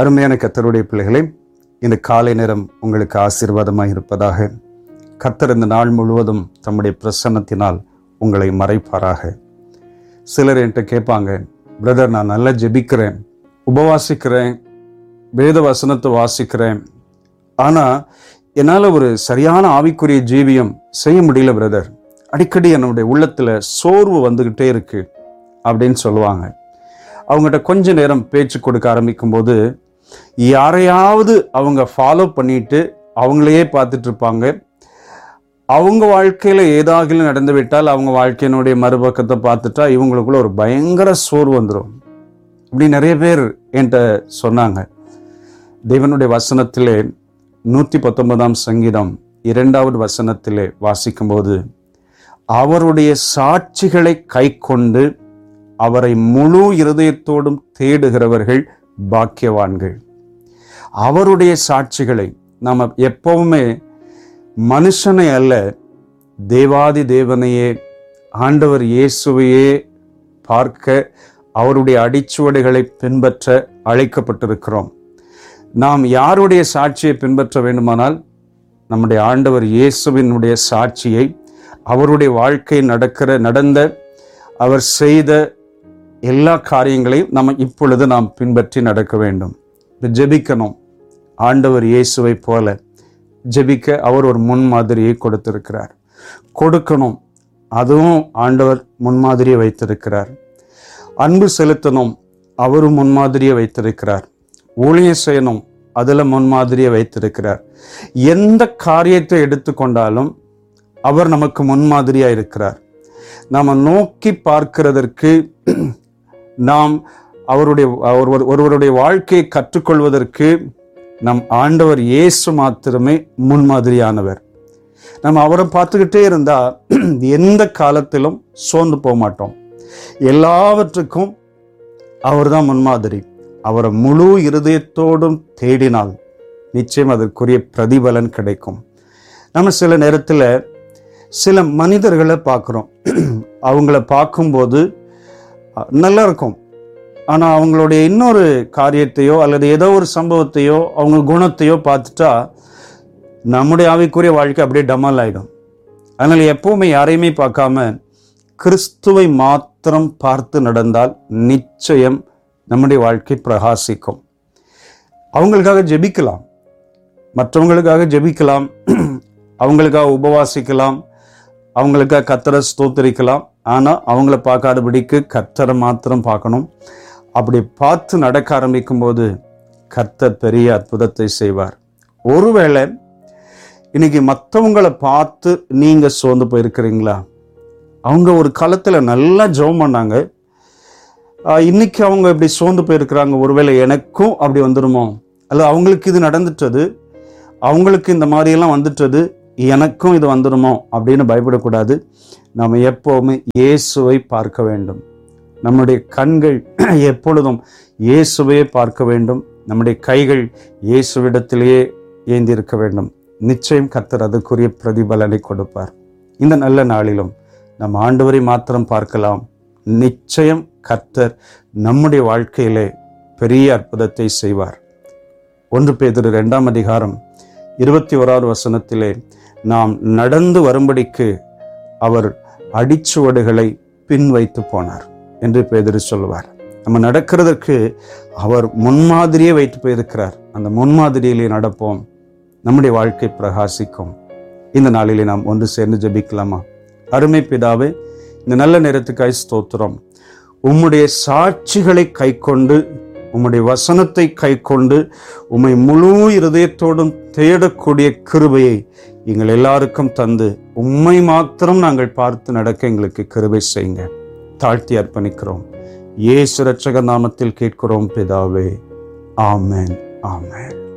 அருமையான கத்தருடைய பிள்ளைகளே இந்த காலை நேரம் உங்களுக்கு ஆசீர்வாதமாக இருப்பதாக கத்தர் இந்த நாள் முழுவதும் தம்முடைய பிரசன்னத்தினால் உங்களை மறைப்பாராக சிலர் என்கிட்ட கேட்பாங்க பிரதர் நான் நல்லா ஜெபிக்கிறேன் உபவாசிக்கிறேன் வேத வசனத்தை வாசிக்கிறேன் ஆனால் என்னால் ஒரு சரியான ஆவிக்குரிய ஜீவியம் செய்ய முடியல பிரதர் அடிக்கடி என்னுடைய உள்ளத்தில் சோர்வு வந்துக்கிட்டே இருக்கு அப்படின்னு சொல்லுவாங்க அவங்ககிட்ட கொஞ்ச நேரம் பேச்சு கொடுக்க ஆரம்பிக்கும்போது யாரையாவது அவங்க ஃபாலோ பண்ணிட்டு அவங்களையே பார்த்துட்டு இருப்பாங்க அவங்க வாழ்க்கையில் ஏதாகிலும் நடந்து விட்டால் அவங்க வாழ்க்கையினுடைய மறுபக்கத்தை பார்த்துட்டா இவங்களுக்குள்ள ஒரு பயங்கர சோர்வு வந்துடும் இப்படி நிறைய பேர் என்கிட்ட சொன்னாங்க தேவனுடைய வசனத்திலே நூற்றி பத்தொன்பதாம் சங்கீதம் இரண்டாவது வசனத்திலே வாசிக்கும்போது அவருடைய சாட்சிகளை கை கொண்டு அவரை முழு இருதயத்தோடும் தேடுகிறவர்கள் பாக்கியவான்கள் அவருடைய சாட்சிகளை நாம் எப்பவுமே மனுஷனை அல்ல தேவாதி தேவனையே ஆண்டவர் இயேசுவையே பார்க்க அவருடைய அடிச்சுவடுகளை பின்பற்ற அழைக்கப்பட்டிருக்கிறோம் நாம் யாருடைய சாட்சியை பின்பற்ற வேண்டுமானால் நம்முடைய ஆண்டவர் இயேசுவினுடைய சாட்சியை அவருடைய வாழ்க்கை நடக்கிற நடந்த அவர் செய்த எல்லா காரியங்களையும் நம்ம இப்பொழுது நாம் பின்பற்றி நடக்க வேண்டும் ஜெபிக்கணும் ஆண்டவர் இயேசுவை போல ஜெபிக்க அவர் ஒரு முன்மாதிரியை கொடுத்திருக்கிறார் கொடுக்கணும் அதுவும் ஆண்டவர் முன்மாதிரியை வைத்திருக்கிறார் அன்பு செலுத்தணும் அவரும் முன்மாதிரியை வைத்திருக்கிறார் ஊழியம் செய்யணும் அதில் முன்மாதிரியை வைத்திருக்கிறார் எந்த காரியத்தை எடுத்துக்கொண்டாலும் அவர் நமக்கு முன்மாதிரியாக இருக்கிறார் நாம் நோக்கி பார்க்கிறதற்கு நாம் அவருடைய ஒருவர் ஒருவருடைய வாழ்க்கையை கற்றுக்கொள்வதற்கு நம் ஆண்டவர் இயேசு மாத்திரமே முன்மாதிரியானவர் நம்ம அவரை பார்த்துக்கிட்டே இருந்தா எந்த காலத்திலும் சோர்ந்து போக மாட்டோம் எல்லாவற்றுக்கும் அவர் தான் முன்மாதிரி அவரை முழு இருதயத்தோடும் தேடினால் நிச்சயம் அதற்குரிய பிரதிபலன் கிடைக்கும் நம்ம சில நேரத்தில் சில மனிதர்களை பார்க்குறோம் அவங்கள பார்க்கும்போது நல்லா இருக்கும் ஆனால் அவங்களுடைய இன்னொரு காரியத்தையோ அல்லது ஏதோ ஒரு சம்பவத்தையோ அவங்க குணத்தையோ பார்த்துட்டா நம்முடைய ஆவிக்குரிய வாழ்க்கை அப்படியே டமல் ஆகிடும் அதனால் எப்பவுமே யாரையுமே பார்க்காம கிறிஸ்துவை மாத்திரம் பார்த்து நடந்தால் நிச்சயம் நம்முடைய வாழ்க்கை பிரகாசிக்கும் அவங்களுக்காக ஜெபிக்கலாம் மற்றவங்களுக்காக ஜெபிக்கலாம் அவங்களுக்காக உபவாசிக்கலாம் அவங்களுக்காக கத்தரை ஸ்தோத்தரிக்கலாம் ஆனால் அவங்கள பார்க்காதபடிக்கு கத்தரை மாத்திரம் பார்க்கணும் அப்படி பார்த்து நடக்க ஆரம்பிக்கும் போது கர்த்தர் பெரிய அற்புதத்தை செய்வார் ஒருவேளை இன்னைக்கு மற்றவங்களை பார்த்து நீங்க சோர்ந்து போயிருக்கிறீங்களா அவங்க ஒரு காலத்தில் நல்லா ஜெபம் பண்ணாங்க இன்னைக்கு அவங்க இப்படி சோர்ந்து போயிருக்கிறாங்க ஒருவேளை எனக்கும் அப்படி வந்துடுமோ அல்ல அவங்களுக்கு இது நடந்துட்டது அவங்களுக்கு இந்த மாதிரியெல்லாம் வந்துட்டது எனக்கும் இது வந்துடுமோ அப்படின்னு பயப்படக்கூடாது நம்ம எப்போவுமே இயேசுவை பார்க்க வேண்டும் நம்முடைய கண்கள் எப்பொழுதும் இயேசுவையே பார்க்க வேண்டும் நம்முடைய கைகள் இயேசுவிடத்திலேயே ஏந்தி இருக்க வேண்டும் நிச்சயம் கர்த்தர் அதுக்குரிய பிரதிபலனை கொடுப்பார் இந்த நல்ல நாளிலும் நம் ஆண்டவரை மாத்திரம் பார்க்கலாம் நிச்சயம் கர்த்தர் நம்முடைய வாழ்க்கையிலே பெரிய அற்புதத்தை செய்வார் ஒன்று பேதிரு இரண்டாம் அதிகாரம் இருபத்தி ஓராவது வசனத்திலே நாம் நடந்து வரும்படிக்கு அவர் அடிச்சுவடுகளை பின் வைத்து போனார் என்று பேதிரு சொல்லுவார் நம்ம நடக்கிறதற்கு அவர் முன்மாதிரியே வைத்து போயிருக்கிறார் அந்த முன்மாதிரியிலே நடப்போம் நம்முடைய வாழ்க்கை பிரகாசிக்கும் இந்த நாளிலே நாம் ஒன்று சேர்ந்து ஜெபிக்கலாமா அருமை பிதாவே இந்த நல்ல நேரத்துக்காய் ஸ்தோத்திரம் உம்முடைய சாட்சிகளை கை கொண்டு உம்முடைய வசனத்தை கை கொண்டு உம்மை முழு இருதயத்தோடும் தேடக்கூடிய கிருபையை எங்கள் எல்லாருக்கும் தந்து உம்மை மாத்திரம் நாங்கள் பார்த்து நடக்க எங்களுக்கு கிருபை செய்யுங்க தாழ்த்தி அர்ப்பணிக்கிறோம் இயேசு ரட்சக நாமத்தில் கேட்கிறோம் பிதாவே ஆமேன் ஆமேன்